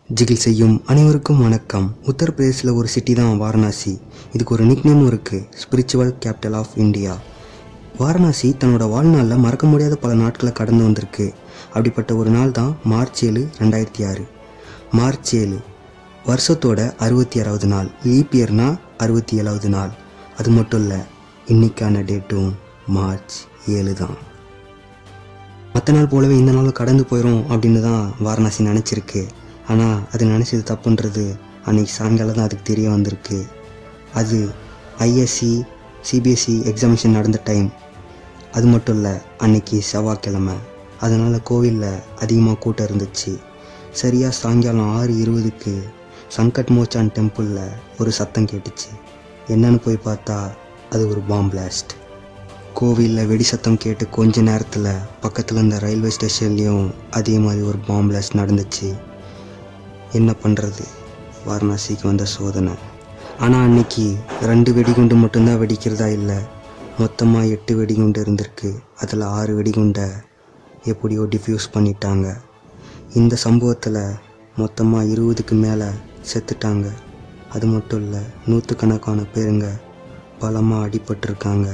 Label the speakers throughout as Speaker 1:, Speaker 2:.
Speaker 1: ஜிகில் செய்யும் அனைவருக்கும் வணக்கம் உத்தரப்பிரதேசில் ஒரு சிட்டி தான் வாரணாசி இதுக்கு ஒரு நிக்நேமும் இருக்குது spiritual capital of India Varanasi தன்னோட வாழ்நாளில் மறக்க முடியாத பல நாட்களை கடந்து வந்திருக்கு அப்படிப்பட்ட ஒரு நாள் தான் மார்ச் ஏழு ரெண்டாயிரத்தி ஆறு மார்ச் ஏழு வருஷத்தோட அறுபத்தி ஆறாவது நாள் லீப் இயர்னா அறுபத்தி ஏழாவது நாள் அது மட்டும் இல்லை இன்னைக்கான டேட்டும் மார்ச் ஏழு தான் மற்ற நாள் போலவே இந்த நாளும் கடந்து போயிடும் அப்படின்னு தான் வாரணாசி நினச்சிருக்கு ஆனால் அது நினச்சது தப்புன்றது அன்னைக்கு சாயங்காலம் தான் அதுக்கு தெரிய வந்திருக்கு அது ஐஎஸ்சி சிபிஎஸ்சி எக்ஸாமினேஷன் நடந்த டைம் அது மட்டும் இல்லை அன்னைக்கு செவ்வாய்க்கிழமை அதனால் கோவிலில் அதிகமாக கூட்டம் இருந்துச்சு சரியாக சாயங்காலம் ஆறு இருபதுக்கு சங்கட் மோச்சான் டெம்பிளில் ஒரு சத்தம் கேட்டுச்சு என்னன்னு போய் பார்த்தா அது ஒரு பாம் பிளாஸ்ட் கோவிலில் வெடி சத்தம் கேட்டு கொஞ்ச நேரத்தில் பக்கத்தில் இருந்த ரயில்வே ஸ்டேஷன்லேயும் அதே மாதிரி ஒரு பாம் பிளாஸ்ட் நடந்துச்சு என்ன பண்ணுறது வாரணாசிக்கு வந்த சோதனை ஆனால் அன்னைக்கு ரெண்டு வெடிகுண்டு மட்டும்தான் வெடிக்கிறதா இல்லை மொத்தமாக எட்டு வெடிகுண்டு இருந்திருக்கு அதில் ஆறு வெடிகுண்டை எப்படியோ டிஃப்யூஸ் பண்ணிட்டாங்க இந்த சம்பவத்தில் மொத்தமாக இருபதுக்கு மேலே செத்துட்டாங்க அது மட்டும் இல்லை நூற்றுக்கணக்கான பேருங்க பலமாக அடிபட்டிருக்காங்க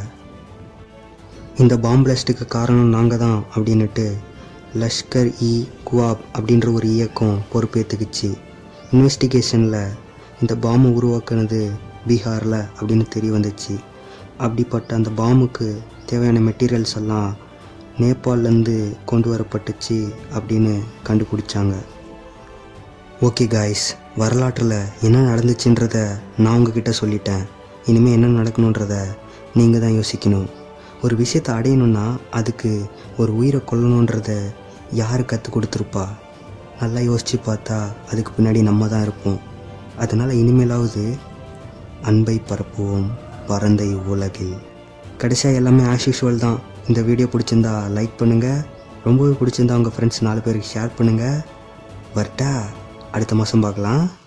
Speaker 1: இந்த பாம் பிளாஸ்ட்டுக்கு காரணம் நாங்கள் தான் அப்படின்னுட்டு லஷ்கர் இ குவாப் அப்படின்ற ஒரு இயக்கம் பொறுப்பேற்றுக்குச்சு இன்வெஸ்டிகேஷனில் இந்த பாம்பை உருவாக்குனது பீகாரில் அப்படின்னு தெரிய வந்துச்சு அப்படிப்பட்ட அந்த பாம்புக்கு தேவையான மெட்டீரியல்ஸ் எல்லாம் நேபாள்லேருந்து கொண்டு வரப்பட்டுச்சு அப்படின்னு கண்டுபிடிச்சாங்க ஓகே காய்ஸ் வரலாற்றில் என்ன நடந்துச்சுன்றத நான் உங்ககிட்ட சொல்லிட்டேன் இனிமேல் என்ன நடக்கணுன்றத நீங்கள் தான் யோசிக்கணும் ஒரு விஷயத்தை அடையணும்னா அதுக்கு ஒரு உயிரை கொல்லணுன்றத யார் கற்றுக் கொடுத்துருப்பா நல்லா யோசித்து பார்த்தா அதுக்கு பின்னாடி நம்ம தான் இருப்போம் அதனால் இனிமேலாவது அன்பை பரப்புவோம் பரந்த உலகில் கடைசியாக எல்லாமே ஆஸ் யூஷுவல் தான் இந்த வீடியோ பிடிச்சிருந்தா லைக் பண்ணுங்கள் ரொம்பவே பிடிச்சிருந்தா உங்கள் ஃப்ரெண்ட்ஸ் நாலு பேருக்கு ஷேர் பண்ணுங்கள் வரட்டா அடுத்த மாதம் பார்க்கலாம்